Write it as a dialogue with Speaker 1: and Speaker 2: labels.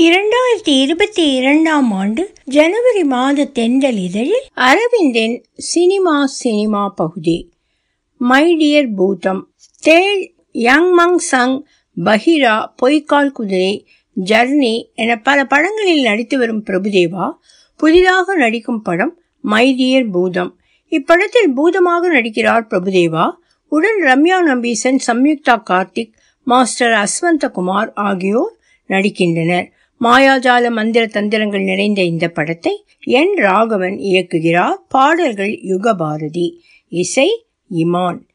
Speaker 1: இரண்டாயிரத்தி இருபத்தி இரண்டாம் ஆண்டு ஜனவரி மாத தென்றல் இதழில் அரவிந்தின் சினிமா சினிமா பகுதி மை டியர் பூதம் தேள் யங் மங் சங் பஹிரா பொய்க்கால் குதிரை ஜர்னி என பல படங்களில் நடித்து வரும் பிரபுதேவா புதிதாக நடிக்கும் படம் மை டியர் பூதம் இப்படத்தில் பூதமாக நடிக்கிறார் பிரபுதேவா உடன் ரம்யா நம்பீசன் சம்யுக்தா கார்த்திக் மாஸ்டர் அஸ்வந்த குமார் ஆகியோர் நடிக்கின்றனர் மாயாஜால மந்திர தந்திரங்கள் நிறைந்த இந்த படத்தை என் ராகவன் இயக்குகிறார் பாடல்கள் யுகபாரதி இசை இமான்